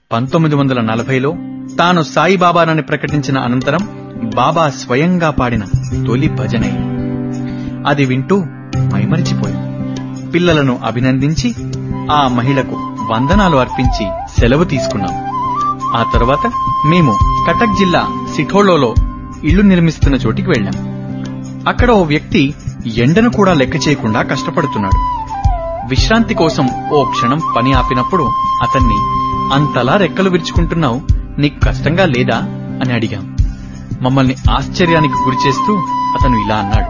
పంతొమ్మిది వందల నలభైలో తాను సాయిబాబానని ప్రకటించిన అనంతరం బాబా స్వయంగా పాడిన తొలి భజనే అది వింటూ మైమరిచిపోయి పిల్లలను అభినందించి ఆ మహిళకు వందనాలు అర్పించి సెలవు తీసుకున్నాం ఆ తరువాత మేము కటక్ జిల్లా సిఠోలోలో ఇల్లు నిర్మిస్తున్న చోటికి వెళ్ళాం అక్కడ ఓ వ్యక్తి ఎండను కూడా లెక్క చేయకుండా కష్టపడుతున్నాడు విశ్రాంతి కోసం ఓ క్షణం పని ఆపినప్పుడు అతన్ని అంతలా రెక్కలు విరుచుకుంటున్నావు నీకు కష్టంగా లేదా అని అడిగాం మమ్మల్ని ఆశ్చర్యానికి గురిచేస్తూ అతను ఇలా అన్నాడు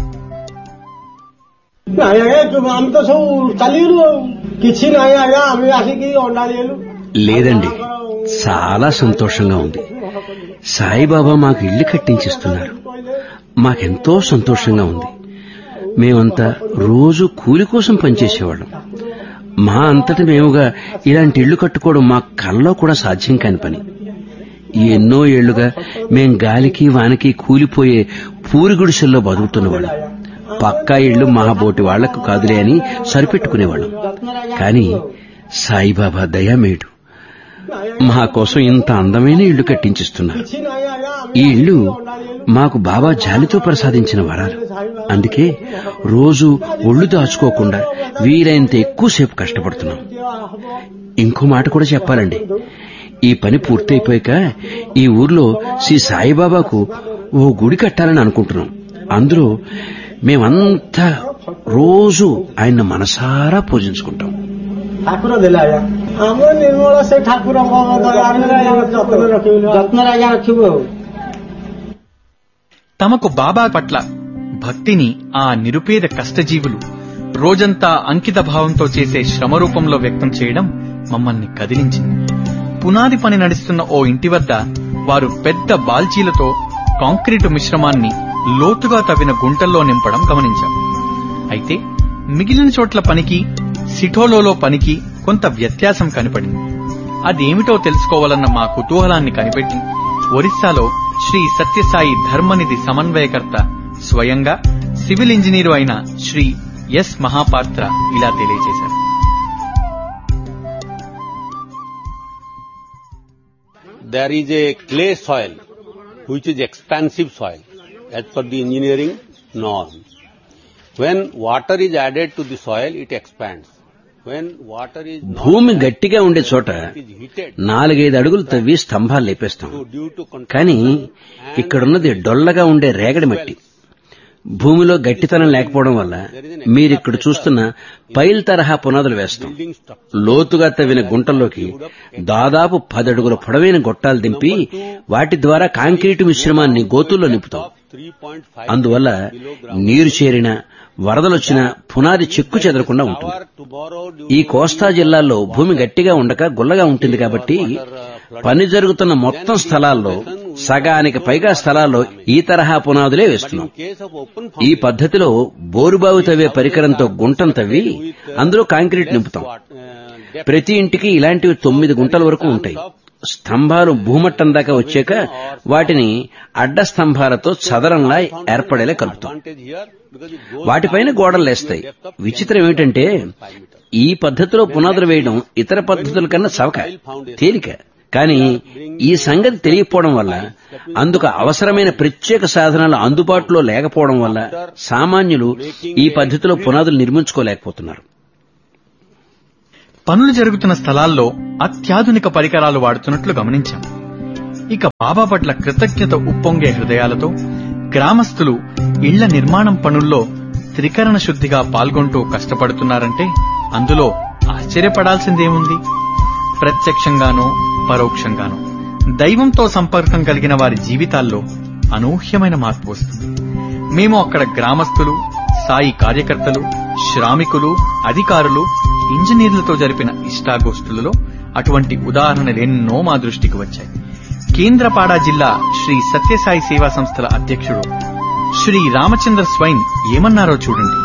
ନାଇଁ ଆଜ୍ଞା ଯୋଉ ଆମେ ତ ସବୁ ଚାଲିଗଲୁ ଆଉ କିଛି ନାହିଁ ଆଜ୍ଞା ଆମେ ଆସିକି ଅଣ୍ଡା ଦେଇଗଲୁ లేదండి చాలా సంతోషంగా ఉంది సాయిబాబా మాకు ఇల్లు కట్టించిస్తున్నారు మాకెంతో సంతోషంగా ఉంది మేమంతా రోజు కూలి కోసం పనిచేసేవాళ్ళం మా అంతటి మేముగా ఇలాంటి ఇళ్లు కట్టుకోవడం మా కల్లో కూడా సాధ్యం కాని పని ఎన్నో ఏళ్లుగా మేం గాలికి వానకి కూలిపోయే పూరి గుడిసెల్లో బతుకుతున్నవాళ్ళం పక్కా ఇళ్లు మా బోటి వాళ్లకు కాదులే అని సరిపెట్టుకునేవాళ్ళం కానీ సాయిబాబా దయామేడు మా కోసం ఇంత అందమైన ఇల్లు కట్టించిస్తున్నారు କିଛି ନାହିଁ ଆଜ୍ଞା ଆମେ ఈ ఇల్లు మాకు బాబా జాలితో ప్రసాదించిన వరాలు అందుకే రోజు ఒళ్ళు దాచుకోకుండా వీలైనంత ఎక్కువసేపు కష్టపడుతున్నాం ఇంకో మాట కూడా చెప్పాలండి ఈ పని పూర్తయిపోయాక ఈ ఊర్లో శ్రీ సాయిబాబాకు ఓ గుడి కట్టాలని అనుకుంటున్నాం అందులో మేమంతా రోజు ఆయన మనసారా పూజించుకుంటాం ଠାକୁର ଦେଲେ ଆଜ୍ଞା ଆମେ ନିର୍ମଳ ସେ ଠାକୁରଙ୍କ ଦୟାରେ ଯତ୍ନ ରଖିବୁ ଯତ୍ନରେ ଆଜ୍ଞା ରଖିବୁ ଆଉ తమకు బాబా పట్ల భక్తిని ఆ నిరుపేద కష్టజీవులు రోజంతా అంకిత భావంతో చేసే శ్రమ రూపంలో వ్యక్తం చేయడం మమ్మల్ని కదిలించింది పునాది పని నడుస్తున్న ఓ ఇంటి వద్ద వారు పెద్ద బాల్చీలతో కాంక్రీటు మిశ్రమాన్ని లోతుగా తవ్విన గుంటల్లో నింపడం గమనించాం అయితే మిగిలిన చోట్ల పనికి సిఠోలోలో పనికి కొంత వ్యత్యాసం కనపడింది అదేమిటో తెలుసుకోవాలన్న మా కుతూహలాన్ని కనిపెట్టి ఒరిస్సాలో శ్రీ సత్యసాయి ధర్మనిధి సమన్వయకర్త స్వయంగా సివిల్ ఇంజనీరు అయిన శ్రీ ఎస్ మహాపాత్ర ఇలా తెలియజేశారు there is a clay soil which is expansive soil as per the engineering norm. When water is added to the soil, it expands. When water is not భూమి గట్టిగా ఉండే చోట it is heated. నాలుగైదు అడుగులు తవ్వి స్తంభాలు లేపేస్తాం So due to con- కానీ ఇక్కడున్నది డొల్లగా ఉండే రేగడి మట్టి భూమిలో గట్టితనం లేకపోవడం వల్ల మీరిక్కడ చూస్తున్న పైల్ తరహా పునాదులు వేస్తాం building structure. లోతుగా తవ్విన గుంటల్లోకి దాదాపు పదడుగుల పొడవైన గొట్టాలు దింపి వాటి ద్వారా కాంక్రీటు మిశ్రమాన్ని గోతుల్లో నింపుతాం 3.5 అందువల్ల నీరు చేరిన వరదలొచ్చిన పునాది చెక్కు చెదరకుండా ఉంటుంది However, to borrow due ఈ కోస్తా జిల్లాల్లో భూమి గట్టిగా ఉండక గుల్లగా ఉంటుంది కాబట్టి పని జరుగుతున్న మొత్తం స్థలాల్లో సగానికి పైగా స్థలాల్లో ఈ తరహా పునాదులే వేస్తున్నాం in case of open ఈ పద్ధతిలో బోరుబావి తవ్వే పరికరంతో గుంటం తవ్వి అందులో కాంక్రీట్ నింపుతాం uh, depth ప్రతి ఇంటికి ఇలాంటివి తొమ్మిది గుంటల వరకు ఉంటాయి స్తంభాలు భూమట్టం దాకా వచ్చాక వాటిని అడ్డ స్తంభాలతో చదరంలా ఏర్పడేలా కలుపుతాం advantage here because it goes వాటిపైన గోడలు లేస్తాయి విచిత్రం ఏమిటంటే ఈ పద్ధతిలో పునాదులు వేయడం ఇతర పద్ధతుల కన్నా చవక తేలిక కానీ ఈ సంగతి తెలియకపోవడం వల్ల అందుకు అవసరమైన ప్రత్యేక సాధనాలు అందుబాటులో లేకపోవడం వల్ల సామాన్యులు ఈ పద్ధతిలో పునాదులు నిర్మించుకోలేకపోతున్నారు పనులు జరుగుతున్న స్థలాల్లో అత్యాధునిక పరికరాలు వాడుతున్నట్లు గమనించాం ఇక బాబా పట్ల కృతజ్ఞత ఉప్పొంగే హృదయాలతో గ్రామస్తులు ఇళ్ల నిర్మాణం పనుల్లో త్రికరణ శుద్ధిగా పాల్గొంటూ కష్టపడుతున్నారంటే అందులో ఆశ్చర్యపడాల్సిందేముంది ప్రత్యక్షంగానో పరోక్షంగానో దైవంతో సంపర్కం కలిగిన వారి జీవితాల్లో అనూహ్యమైన మార్పు వస్తుంది మేము అక్కడ గ్రామస్తులు సాయి కార్యకర్తలు శ్రామికులు అధికారులు ఇంజనీర్లతో జరిపిన ఇష్టాగోష్ఠులలో అటువంటి ఉదాహరణలు ఎన్నో మా దృష్టికి వచ్చాయి కేంద్రపాడా జిల్లా శ్రీ సత్యసాయి సేవా సంస్థల అధ్యక్షుడు శ్రీ రామచంద్ర స్వైన్ ఏమన్నారో చూడండి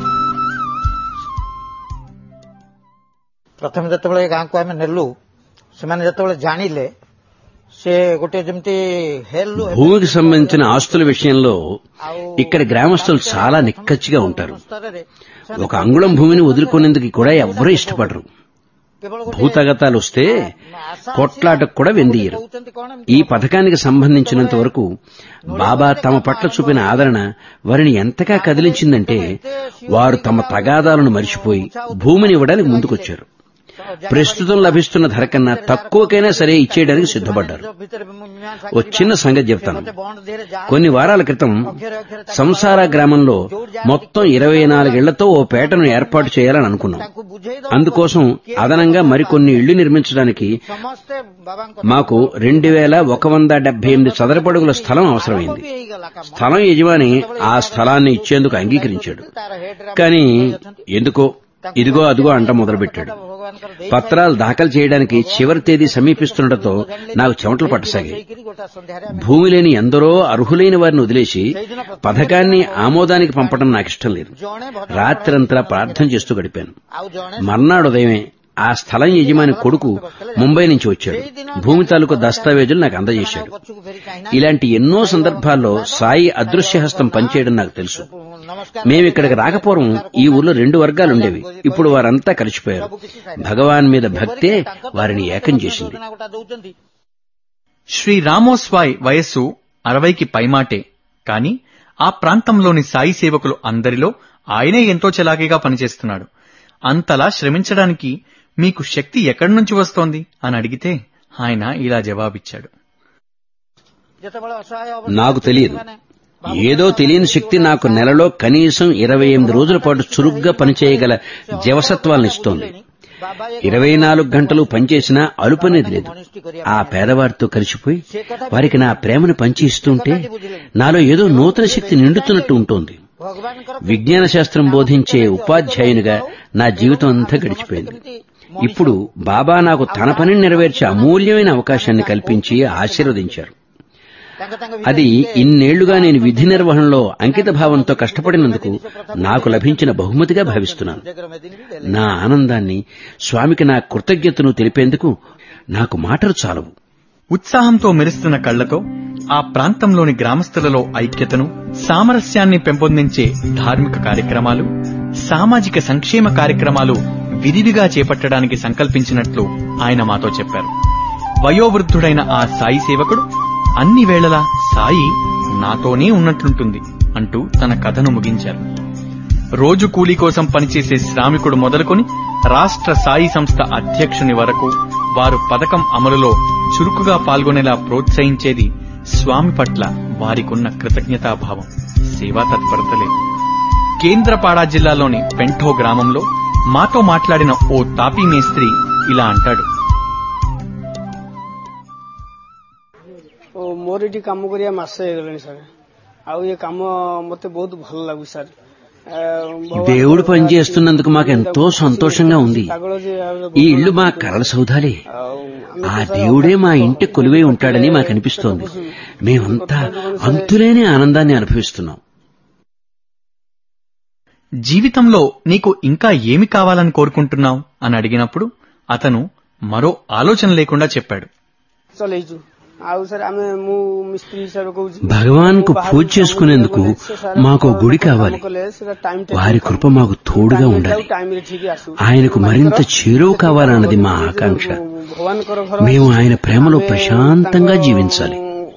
ପ୍ରଥମେ ଯେତେବେଳେ ଏ ଗାଁକୁ ଆମେ ନେଲୁ ସେମାନେ ଯେତେବେଳେ ଜାଣିଲେ ସେ ଗୋଟେ ଯେମିତି ହେଲୁ భూమికి సంబంధించిన ఆస్తుల విషయంలో ఇక్కడ గ్రామస్తులు చాలా నిక్కచ్చిగా ఉంటారు ସ୍ତରରେ ఒక అంగుళం భూమిని వదులుకునేందుకు కూడా ఎవ్వరూ ఇష్టపడరు భూతగతాలు వస్తే కొట్లాటకు కూడా వెందియ్యరు ఈ పథకానికి సంబంధించినంత వరకు బాబా తమ పట్ల చూపిన ఆదరణ వారిని ఎంతగా కదిలించిందంటే వారు తమ తగాదాలను మరిచిపోయి భూమిని ఇవ్వడానికి ముందుకొచ్చారు ప్రస్తుతం లభిస్తున్న ధర కన్నా తక్కువకైనా సరే ఇచ్చేయడానికి సిద్ధపడ్డారు ఓ చిన్న సంగతి చెప్తాను కొన్ని వారాల క్రితం సంసార గ్రామంలో మొత్తం ఇరవై నాలుగేళ్లతో ఓ పేటను ఏర్పాటు చేయాలని అనుకున్నాం అందుకోసం అదనంగా మరికొన్ని ఇళ్లు నిర్మించడానికి మాకు రెండు వేల ఒక వంద డెబ్బై ఎనిమిది చదరపడుగుల స్థలం అవసరమైంది స్థలం యజమాని ఆ స్థలాన్ని ఇచ్చేందుకు అంగీకరించాడు కానీ ఎందుకో ఇదిగో అదిగో అంట మొదలుపెట్టాడు పత్రాలు దాఖలు చేయడానికి చివరి తేదీ సమీపిస్తుండటంతో నాకు చెమటలు పట్టసాగాయి భూమి లేని ఎందరో అర్హులైన వారిని వదిలేసి పథకాన్ని ఆమోదానికి పంపడం నాకు ఇష్టం లేదు రాత్రంతా ప్రార్థన చేస్తూ గడిపాను మర్నాడు ఉదయమే ఆ స్థలం యజమాని కొడుకు ముంబై నుంచి వచ్చాడు భూమి తాలూకు దస్తావేజులు నాకు అందజేశాడు ఇలాంటి ఎన్నో సందర్భాల్లో సాయి అదృశ్యహస్తం పనిచేయడం నాకు తెలుసు మేమిక్కడికి రాకపోవడం ఈ ఊర్లో రెండు వర్గాలు ఉండేవి ఇప్పుడు వారంతా కలిసిపోయారు భగవాన్ మీద భక్తే వారిని ఏకం చేసింది శ్రీ రామోస్వాయ్ వయస్సు అరవైకి పైమాటే కాని ఆ ప్రాంతంలోని సాయి సేవకులు అందరిలో ఆయనే ఎంతో చలాకీగా పనిచేస్తున్నాడు అంతలా శ్రమించడానికి మీకు శక్తి ఎక్కడి నుంచి వస్తోంది అని అడిగితే ఆయన ఇలా జవాబిచ్చాడు నాకు తెలియదు ఏదో తెలియని శక్తి నాకు నెలలో కనీసం ఇరవై ఎనిమిది రోజుల పాటు చురుగ్గా పనిచేయగల జవసత్వాలను ఇస్తోంది ఇరవై నాలుగు గంటలు పనిచేసినా అలుపనేది లేదు ఆ పేదవారితో కలిసిపోయి వారికి నా ప్రేమను పంచి ఇస్తుంటే నాలో ఏదో నూతన శక్తి నిండుతున్నట్టు ఉంటుంది విజ్ఞాన శాస్త్రం బోధించే ఉపాధ్యాయునిగా నా జీవితం అంతా గడిచిపోయింది ఇప్పుడు బాబా నాకు తన పనిని నెరవేర్చే అమూల్యమైన అవకాశాన్ని కల్పించి ఆశీర్వదించారు అది ఇన్నేళ్లుగా నేను విధి నిర్వహణలో అంకిత భావంతో కష్టపడినందుకు నాకు లభించిన బహుమతిగా భావిస్తున్నాను నా ఆనందాన్ని స్వామికి నా కృతజ్ఞతను తెలిపేందుకు నాకు మాటలు చాలవు ఉత్సాహంతో మెరుస్తున్న కళ్లతో ఆ ప్రాంతంలోని గ్రామస్తులలో ఐక్యతను సామరస్యాన్ని పెంపొందించే ధార్మిక కార్యక్రమాలు సామాజిక సంక్షేమ కార్యక్రమాలు విరివిగా చేపట్టడానికి సంకల్పించినట్లు ఆయన మాతో చెప్పారు వయోవృద్ధుడైన ఆ సాయి సేవకుడు అన్ని వేళలా సాయి నాతోనే ఉన్నట్లుంటుంది అంటూ తన కథను ముగించారు రోజు కూలీ కోసం పనిచేసే శ్రామికుడు మొదలుకొని రాష్ట్ర సాయి సంస్థ అధ్యక్షుని వరకు వారు పథకం అమలులో చురుకుగా పాల్గొనేలా ప్రోత్సహించేది స్వామి పట్ల వారికున్న కృతజ్ఞతాభావం సేవా తత్పరతలే కేంద్రపాడా జిల్లాలోని పెంఠో గ్రామంలో మాతో మాట్లాడిన ఓ తాపీ మేస్త్రి ఇలా అంటాడు ଓ ମୋର ଏଠି କାମ କରିବା ମାସେ ହେଇଗଲାଣି ସାର୍ ଆଉ ଏ କାମ ମତେ ବହୁତ ଭଲ ଲାଗୁଛି ସାର୍ ଆ, ଭଗବାନ దేవుడు పనిచేస్తున్నందుకు మాకెంతో సంతోషంగా ఉంది ପାଗଳ ଯେ ଆଉ ఈ ఇల్లు మా కలల సౌధాలే ଆଉ ଆମେ ఆ దేవుడే మా ఇంటి కొలువై ఉంటాడని మాకు అనిపిస్తోంది మేమంతా అంతులేని ఆనందాన్ని అనుభవిస్తున్నాం జీవితంలో నీకు ఇంకా ఏమి కావాలని కోరుకుంటున్నావు అని అడిగినప్పుడు అతను మరో ఆలోచన లేకుండా చెప్పాడు ଚଲେଇଛୁ ଆଉ ସାର୍ ଆମେ ମୁଁ ମିସ୍ତ୍ରୀ ହିସାବରେ କହୁଛି భగవాన్ కు పూజ చేసుకునేందుకు మాకు ఓ గుడి కావాలి వారి కృప మాకు తోడుగా ఉండాలి ଟାଇମରେ ଠିକ ଆସୁ ఆయనకు మరింత చేరువ కావాలన్నది మా ఆకాంక్ష ଭଗବାନଙ୍କର ଘର మేము ఆయన ప్రేమలో ప్రశాంతంగా జీవించాలి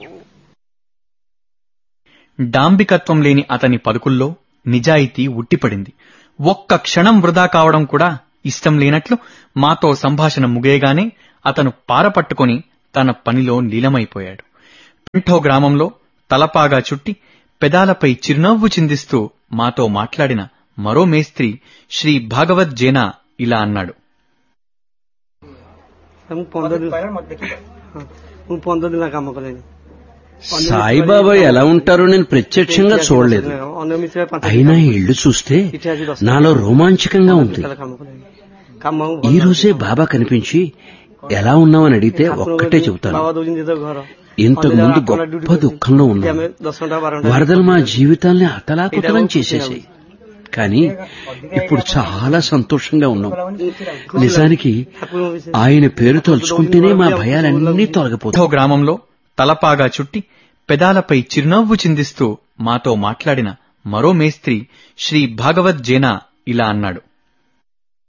డాంబికత్వం లేని అతని పలుకుల్లో నిజాయితీ ఉట్టిపడింది ఒక్క క్షణం వృధా కావడం కూడా ఇష్టం లేనట్లు మాతో సంభాషణ ముగియగానే అతను పారపట్టుకొని తన పనిలో లీలమైపోయాడు పెంఠో గ్రామంలో తలపాగా చుట్టి పెదాలపై చిరునవ్వు చిందిస్తూ మాతో మాట్లాడిన మరో మేస్త్రి శ్రీ భాగవత్ జేనా ఇలా అన్నాడు ମୁଁ ପନ୍ଦର ଦିନ ହଁ, ମୁଁ ପନ୍ଦର ଦିନ କାମ କଲେଣି సాయిబాబా ఎలా ఉంటారో నేను ప్రత్యక్షంగా చూడలేదు ଅନ୍ୟ ମିସ୍ତ୍ରୀ ପାଞ୍ଚ అయినా ఈ ఇల్లు చూస్తే నాలో రోమాంచకంగా ఉంది ଦିନ କାମ କଲେଣି କାମ ఈ రోజే బాబా కనిపించి ఎలా ఉన్నావని అడిగితే ఒక్కటే చెబుతాను ବାବା ଦଉଛନ୍ତି ଯେତେବେଳେ ଘର ఇంతకు ముందు గొప్ప దుఃఖంలో ఉన్నాం ଆମେ ଦଶ ଘଣ୍ଟା ବାର ଘଣ୍ଟା వరదలు మా జీవితాల్ని అతలాకుతలం చేసేసాయి కానీ ఇప్పుడు చాలా సంతోషంగా ఉన్నాం నిజానికి ఆయన పేరు తలుచుకుంటేనే మా భయాలన్నీ తొలగిపోతాయి పెంఠో గ్రామంలో తలపాగా చుట్టి పెదాలపై చిరునవ్వు చిందిస్తూ మాతో మాట్లాడిన మరో మేస్త్రి శ్రీ భాగవత్ జేనా ఇలా అన్నాడు